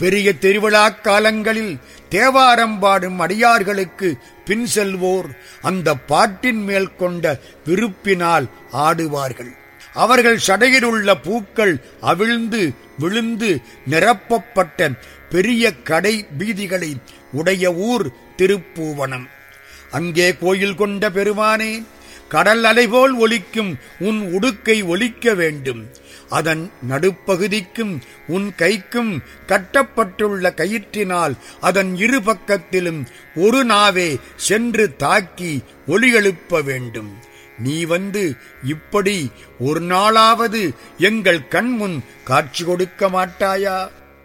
பெரிய திருவிழாக் காலங்களில் தேவாரம் பாடும் அடியார்களுக்கு பின் செல்வோர் அந்த பாட்டின் மேல் கொண்ட விருப்பினால் ஆடுவார்கள் அவர்கள் சடையில் உள்ள பூக்கள் அவிழ்ந்து விழுந்து நிரப்பப்பட்ட பெரிய கடை வீதிகளை உடைய ஊர் திருப்பூவனம் அங்கே கோயில் கொண்ட பெருமானே கடல் அலைபோல் ஒலிக்கும் உன் உடுக்கை ஒலிக்க வேண்டும் அதன் நடுப்பகுதிக்கும் உன் கைக்கும் கட்டப்பட்டுள்ள கயிற்றினால் அதன் இரு பக்கத்திலும் ஒரு நாவே சென்று தாக்கி ஒலி எழுப்ப வேண்டும் நீ வந்து இப்படி ஒரு நாளாவது எங்கள் கண்முன் காட்சி கொடுக்க மாட்டாயா